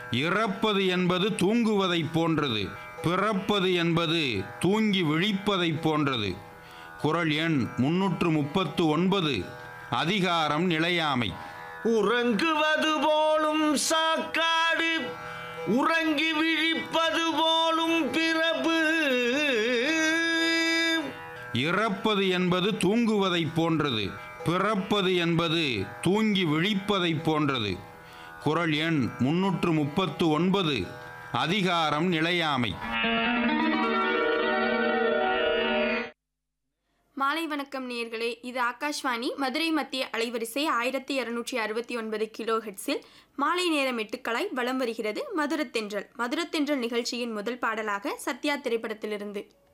இறப்பது என்பது தூங்குவதைப் போன்றது பிறப்பது என்பது தூங்கி விழிப்பதைப் போன்றது குறள் எண் முன்னூற்று முப்பத்து ஒன்பது அதிகாரம் நிலையாமை உறங்குவது போலும் சாக்காடு உறங்கி விழிப்பது போலும் பிறப்பு இறப்பது என்பது தூங்குவதைப் போன்றது பிறப்பது என்பது தூங்கி விழிப்பதைப் போன்றது குறள் எண் முன்னூற்று முப்பத்து ஒன்பது அதிகாரம் நிலையாமை மாலை வணக்கம் நேயர்களே இது ஆகாஷ்வாணி மதுரை மத்திய அலைவரிசை ஆயிரத்தி இரநூற்றி அறுபத்தி ஒன்பது கிலோ ஹெட்ஸில் மாலை நேர மெட்டுக்களாய் வலம் வருகிறது மதுரத்தென்றல் மதுரத்தென்றல் நிகழ்ச்சியின் முதல் பாடலாக சத்யா திரைப்படத்திலிருந்து